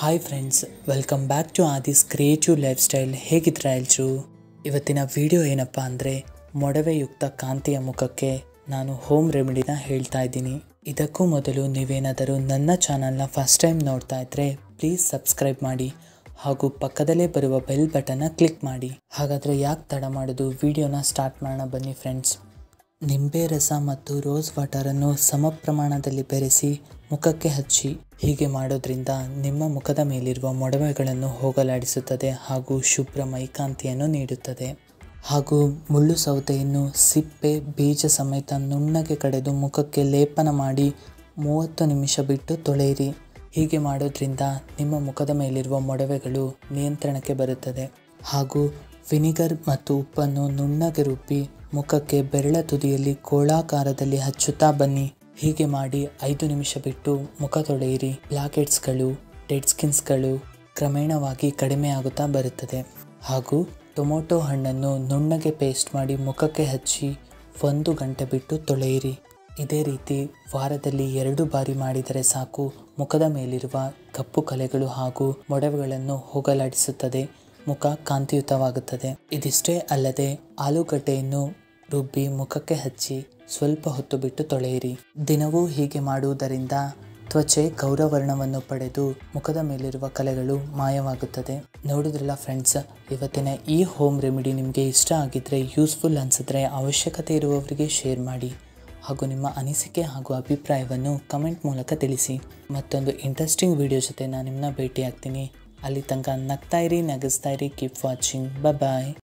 hi friends welcome back to Aadi's creative lifestyle ಹೇಗಿದ್ದೀರಾ ಎಲ್ರು ಇವತ್ತಿನ ವಿಡಿಯೋ ಏನಪ್ಪ ಅಂದರೆ ಮೊಡವೆಯುಕ್ತ ಕಾಂತಿಯ ಮುಖಕ್ಕೆ ನಾನು ಹೋಮ್ ರೆಮಿಡಿನ ಹೇಳ್ತಾ ಇದ್ದೀನಿ ಇದಕ್ಕೂ ಮೊದಲು ನೀವೇನಾದರೂ ನನ್ನ ಚಾನಲ್ನ ಫಸ್ಟ್ ಟೈಮ್ ನೋಡ್ತಾ ಇದ್ದರೆ ಪ್ಲೀಸ್ ಸಬ್ಸ್ಕ್ರೈಬ್ ಮಾಡಿ ಹಾಗೂ ಪಕ್ಕದಲ್ಲೇ ಬರುವ ಬೆಲ್ ಬಟನ್ನ ಕ್ಲಿಕ್ ಮಾಡಿ ಹಾಗಾದರೆ ಯಾಕೆ ತಡ ಮಾಡೋದು ವಿಡಿಯೋನ ಸ್ಟಾರ್ಟ್ ಮಾಡೋಣ ಬನ್ನಿ ಫ್ರೆಂಡ್ಸ್ ನಿಂಬೆ ರಸ ಮತ್ತು ರೋಸ್ ವಾಟರನ್ನು ಸಮ ಪ್ರಮಾಣದಲ್ಲಿ ಬೆರೆಸಿ ಮುಖಕ್ಕೆ ಹಚ್ಚಿ ಹೀಗೆ ಮಾಡೋದ್ರಿಂದ ನಿಮ್ಮ ಮುಖದ ಮೇಲಿರುವ ಮೊಡವೆಗಳನ್ನು ಹೋಗಲಾಡಿಸುತ್ತದೆ ಹಾಗೂ ಶುಭ್ರ ಮೈಕಾಂತಿಯನ್ನು ನೀಡುತ್ತದೆ ಹಾಗೂ ಮುಳ್ಳು ಸೌತೆಯನ್ನು ಸಿಪ್ಪೆ ಬೀಜ ಸಮೇತ ನುಣ್ಣಗೆ ಕಡೆದು ಮುಖಕ್ಕೆ ಲೇಪನ ಮಾಡಿ ಮೂವತ್ತು ನಿಮಿಷ ಬಿಟ್ಟು ತೊಳೆಯಿರಿ ಹೀಗೆ ಮಾಡೋದ್ರಿಂದ ನಿಮ್ಮ ಮುಖದ ಮೇಲಿರುವ ಮೊಡವೆಗಳು ನಿಯಂತ್ರಣಕ್ಕೆ ಬರುತ್ತದೆ ಹಾಗೂ ವಿನಿಗರ್ ಮತ್ತು ಉಪ್ಪನ್ನು ನುಣ್ಣಗೆ ರುಬ್ಬಿ ಮುಖಕ್ಕೆ ಬೆರಳ ತುದಿಯಲ್ಲಿ ಗೋಳಾಕಾರದಲ್ಲಿ ಹಚ್ಚುತ್ತಾ ಬನ್ನಿ ಹೀಗೆ ಮಾಡಿ ಐದು ನಿಮಿಷ ಬಿಟ್ಟು ಮುಖ ತೊಳೆಯಿರಿ ಬ್ಲ್ಯಾಕ್ ಹೆಡ್ಸ್ಗಳು ಡೆಡ್ ಸ್ಕಿನ್ಸ್ಗಳು ಕ್ರಮೇಣವಾಗಿ ಕಡಿಮೆ ಆಗುತ್ತಾ ಬರುತ್ತದೆ ಹಾಗೂ ಟೊಮೊಟೊ ಹಣ್ಣನ್ನು ನುಣ್ಣಗೆ ಪೇಸ್ಟ್ ಮಾಡಿ ಮುಖಕ್ಕೆ ಹಚ್ಚಿ ಒಂದು ಗಂಟೆ ಬಿಟ್ಟು ತೊಳೆಯಿರಿ ಇದೇ ರೀತಿ ವಾರದಲ್ಲಿ ಎರಡು ಬಾರಿ ಮಾಡಿದರೆ ಸಾಕು ಮುಖದ ಮೇಲಿರುವ ಕಪ್ಪು ಕಲೆಗಳು ಹಾಗೂ ಮೊಡವೆಗಳನ್ನು ಹೋಗಲಾಡಿಸುತ್ತದೆ ಮುಖ ಕಾಂತಿಯುತವಾಗುತ್ತದೆ ಇದಿಷ್ಟೇ ಅಲ್ಲದೆ ಆಲೂಗಡ್ಡೆಯನ್ನು ರುಬ್ಬಿ ಮುಖಕ್ಕೆ ಹಚ್ಚಿ ಸ್ವಲ್ಪ ಹೊತ್ತು ಬಿಟ್ಟು ತೊಳೆಯಿರಿ ದಿನವೂ ಹೀಗೆ ಮಾಡುವುದರಿಂದ ತ್ವಚೆ ಗೌರವರ್ಣವನ್ನು ಪಡೆದು ಮುಖದ ಮೇಲಿರುವ ಕಲೆಗಳು ಮಾಯವಾಗುತ್ತದೆ ನೋಡಿದ್ರಲ್ಲ ಫ್ರೆಂಡ್ಸ್ ಇವತ್ತಿನ ಈ ಹೋಮ್ ರೆಮಿಡಿ ನಿಮಗೆ ಇಷ್ಟ ಆಗಿದ್ದರೆ ಯೂಸ್ಫುಲ್ ಅನಿಸಿದ್ರೆ ಅವಶ್ಯಕತೆ ಇರುವವರಿಗೆ ಶೇರ್ ಮಾಡಿ ಹಾಗೂ ನಿಮ್ಮ ಅನಿಸಿಕೆ ಹಾಗೂ ಅಭಿಪ್ರಾಯವನ್ನು ಕಮೆಂಟ್ ಮೂಲಕ ತಿಳಿಸಿ ಮತ್ತೊಂದು ಇಂಟ್ರೆಸ್ಟಿಂಗ್ ವಿಡಿಯೋ ಜೊತೆ ನಾನು ನಿಮ್ಮನ್ನ ಭೇಟಿ ಆಗ್ತೀನಿ ಅಲ್ಲಿ ತನಕ ನಗ್ತಾ ಇರಿ ನಗಿಸ್ತಾ ಇರಿ ಕೀಪ್ ವಾಚಿಂಗ್ ಬಾಯ್